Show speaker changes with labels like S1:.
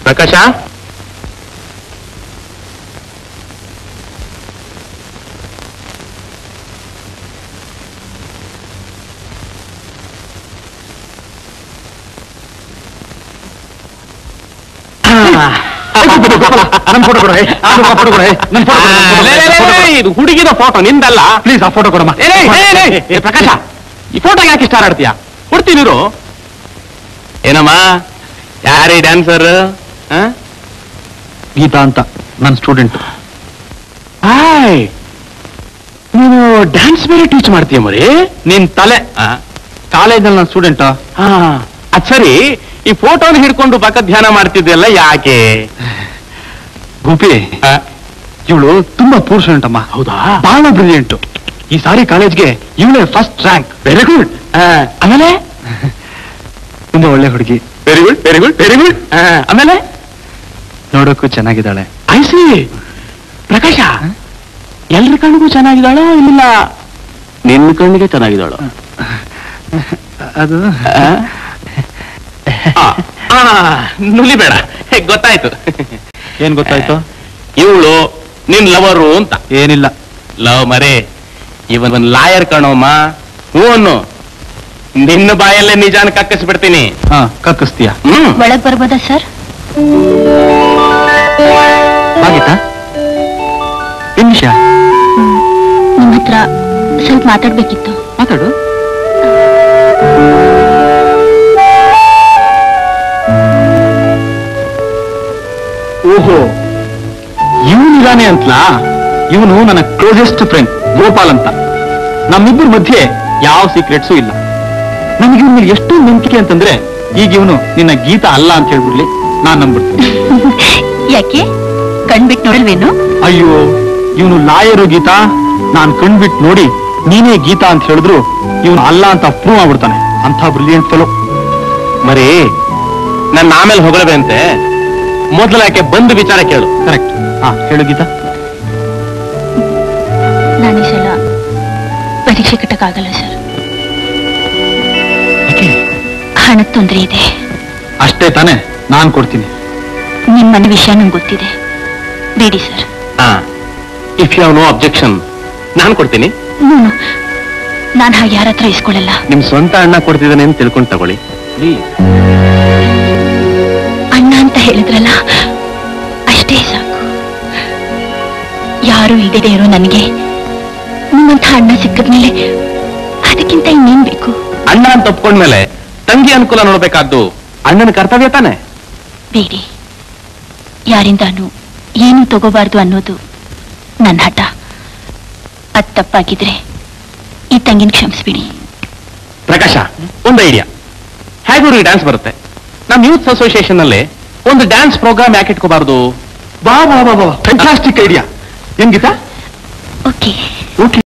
S1: ಪ್ರಕಾಶ
S2: ನನ್ ಫೋಟೋ ಕೊಡು ಫೋಟೋ ಕೊಡು ನನ್
S1: ಆ, ಲೇ, ಲೇ, ಲೇ, ಲೇ, ಇದು ಹುಡುಗಿದ ಫೋಟೋ ನಿಂದಲ್ಲ
S2: ಪ್ಲೀಸ್ ಆ ಫೋಟೋ ಕೊಡಮ್ಮ
S1: ಏ, ಏ, ಏ, ಏ, ಏ, ಪ್ರಕಾಶ ಈ ಫೋಟೋ ಯಾಕೆ ಇಷ್ಟ ಆಡ್ತೀಯ ಕೊಡ್ತೀನಿರು ಏನಮ್ಮ ಯಾರೇ ಡ್ಯಾನ್ಸರ್
S2: ಗೀತಾ ಅಂತ ನನ್ನ ಸ್ಟೂಡೆಂಟ್
S1: ಹಾಯ್ ನೀನು ಡ್ಯಾನ್ಸ್ ಬೇರೆ ಟೀಚ್ ಮಾಡ್ತೀಯ ಮರಿ
S2: ನಿನ್ ತಲೆ ಕಾಲೇಜಲ್ಲಿ ನನ್ನ ಸ್ಟೂಡೆಂಟ್
S1: ಹಾ ಅದ್ ಸರಿ ಈ ಫೋಟೋನ ಹಿಡ್ಕೊಂಡು ಪಕ್ಕ ಧ್ಯಾನ ಮಾಡ್ತಿದ್ದೆಲ್ಲ ಯಾಕೆ
S2: ಗೋಪಿ
S1: ಆ,
S2: ಇವಳು ತುಂಬಾ ಪೂರ್ ಸ್ಟೂಡೆಂಟ್ ಅಮ್ಮ
S1: ಹೌದಾ
S2: ಬಹಳ ಬ್ರಿಲಿಯಂಟ್ ಈ ಸಾರಿ ಕಾಲೇಜ್ಗೆ ಇವಳೇ ಫಸ್ಟ್ ರ್ಯಾಂಕ್ ವೆರಿ ಗುಡ್
S1: ಆಮೇಲೆ
S2: ತುಂಬಾ ಒಳ್ಳೆ ಹುಡುಗಿ
S1: very good very good very good ಆಮೇಲೆ
S2: ನೋಡೋಕ್ಕೂ ಚೆನ್ನಾಗಿದ್ದಾಳೆ
S1: ಐಸಿ ಪ್ರಕಾಶ ಎಲ್ರ ಕಣ್ಣಿಗೂ ಚೆನ್ನಾಗಿದ್ದಾಳೋ ಇಲ್ಲ ನಿನ್ನ ಕಣ್ಣಿಗೆ ಚೆನ್ನಾಗಿದ್ದಾಳೋ
S2: ಅದು
S1: ನುಲಿಬೇಡ ಗೊತ್ತಾಯ್ತು
S2: ಏನ್ ಗೊತ್ತಾಯ್ತು
S1: ಇವಳು ನಿನ್ ಲವರು ಅಂತ
S2: ಏನಿಲ್ಲ
S1: ಲವ್ ಮರೆ ಇವನ್ ಒಂದ್ ಲಾಯರ್ ಕಣೋಮ್ಮ ಹ್ಞೂ ಅನ್ನು ನಿನ್ನ ಬಾಯಲ್ಲೇ ನಿಜಾನ ಕಕ್ಕಿಸ್ಬಿಡ್ತೀನಿ
S2: ಹಾ ಕಕ್ಕಿಸ್ತೀಯ
S1: ಹ್ಮ್
S3: ಒಳಗ್ ಬರ್ಬೋದಾ ಸರ್
S2: ಆಗಿತ್ತಾ ಏನ್ ವಿಷಯ
S3: ನಿಮ್ ಹತ್ರ ಸ್ವಲ್ಪ ಮಾತಾಡ್ಬೇಕಿತ್ತು
S2: ಮಾತಾಡು ಓಹೋ ಇವನಿಗಾನೆ ಅಂತಲಾ ಇವನು ನನ್ನ ಕ್ಲೋಸೆಸ್ಟ್ ಫ್ರೆಂಡ್ ಗೋಪಾಲ್ ಅಂತ ನಮ್ಮಿಬ್ಬರ ಮಧ್ಯೆ ಯಾವ ಸೀಕ್ರೆಟ್ಸು ಇಲ್ಲ ನನಗೆ ಇವನು ಎಷ್ಟು ನಂಬಿಕೆ ಅಂತಂದ್ರೆ ಈಗ ಇವನು ನಿನ್ನ ಗೀತ ಅಲ್ಲ ಅಂತ ಹೇಳ್ಬಿಡ್ಲಿ ನಾನ್ ನಂಬಿಡ್ತೀನಿ
S3: ಯಾಕೆ ಕಣ್ಬಿಟ್ಟು ನೋಡಲ್ವೇನು
S2: ಅಯ್ಯೋ ಇವನು ಲಾಯರು ಗೀತಾ ನಾನ್ ಕಣ್ಬಿಟ್ಟು ನೋಡಿ ನೀನೇ ಗೀತಾ ಅಂತ ಹೇಳಿದ್ರು ಇವನು ಅಲ್ಲ ಅಂತ ಪ್ರೂವ್ ಮಾಡ್ಬಿಡ್ತಾನೆ ಅಂತ ಬ್ರಿಲಿಯಂಟ್ ಫೆಲೋ
S1: ಮರಿ ನನ್ನ ಆಮೇಲೆ ಹೊಗಳಬೇಂತೆ ಮೊದಲು ಯಾಕೆ ಬಂದು ವಿಚಾರ ಕೇಳು
S2: ಕರೆಕ್ಟ್ ಹಾ ಹೇಳು ಗೀತಾ
S3: ನಾನು ಈ ಸಲ ಪರೀಕ್ಷೆ ಕಟ್ಟಕ್ಕಾಗಲ್ಲ ಸರ್
S2: ಯಾಕೆ
S3: ಹಣದ ತೊಂದರೆ ಇದೆ
S2: ಅಷ್ಟೇ ತಾನೇ ನಾನ್ ಕೊಡ್ತೀನಿ
S3: ನಿಮ್ ಮನೆ ವಿಷಯ ನಂಗೆ ಗೊತ್ತಿದೆ ಬೇಡಿ sir
S1: if you no objection ನಾನು ಕೊಡ್ತೀನಿ
S3: ನಾನು ನಾನು ಹಾಗೆ ಯಾರ ಹತ್ರ ಇಸ್ಕೊಳ್ಳಲ್ಲ
S1: ನಿಮ್ ಸ್ವಂತ ಅಣ್ಣ ಕೊಡ್ತಿದ್ದಾನೆ ಅಂತ ತಿಳ್ಕೊಂಡು ತಗೊಳ್ಳಿ
S3: ಅಣ್ಣ ಅಂತ ಹೇಳಿದ್ರಲ್ಲ ಅಷ್ಟೇ ಸಾಕು ಯಾರು ಇಲ್ಲದೆ ಇರೋ ನನಗೆ ನಿಮ್ಮಂಥ ಅಣ್ಣ ಸಿಕ್ಕದ್ಮೇಲೆ ಅದಕ್ಕಿಂತ ಇನ್ನೇನ್ ಬೇಕು
S1: ಅಣ್ಣ ಅಂತ ಒಪ್ಕೊಂಡ್ಮೇಲೆ ತಂಗಿ ಅನುಕೂಲ ನೋಡ್ಬೇಕಾದ್ದು ಅಣ್ಣನ ಕರ್ತವ್ಯ ತಾನೆ
S3: ಬೇಡಿ ಯಾರಿಂದಾನು ಏನು ತಗೋಬಾರ್ದು ಅನ್ನೋದು ನನ್ನ ಹಠ ಅದ್ ತಪ್ಪಾಗಿದ್ರೆ ಈ ತಂಗಿನ ಕ್ಷಮಿಸ್ಬಿಡಿ
S1: ಪ್ರಕಾಶ ಒಂದು ಐಡಿಯಾ ಹೇಗೂ ಡ್ಯಾನ್ಸ್ ಬರುತ್ತೆ ನಮ್ಮ ಯೂತ್ ಅಸೋಸಿಯೇಷನ್ ನಲ್ಲಿ ಒಂದು ಡ್ಯಾನ್ಸ್ ಪ್ರೋಗ್ರಾಮ್ ಯಾಕೆ ಇಟ್ಕೋಬಾರ್ದು
S2: ಬಾ ಬಾ ಬಾ ಬಾ ಫ್ಯಾಂಟಾಸ್ಟಿಕ್ ಐಡಿಯಾ ಏನ್ ಗೀತಾ
S3: ಓಕೆ
S2: ಓಕೆ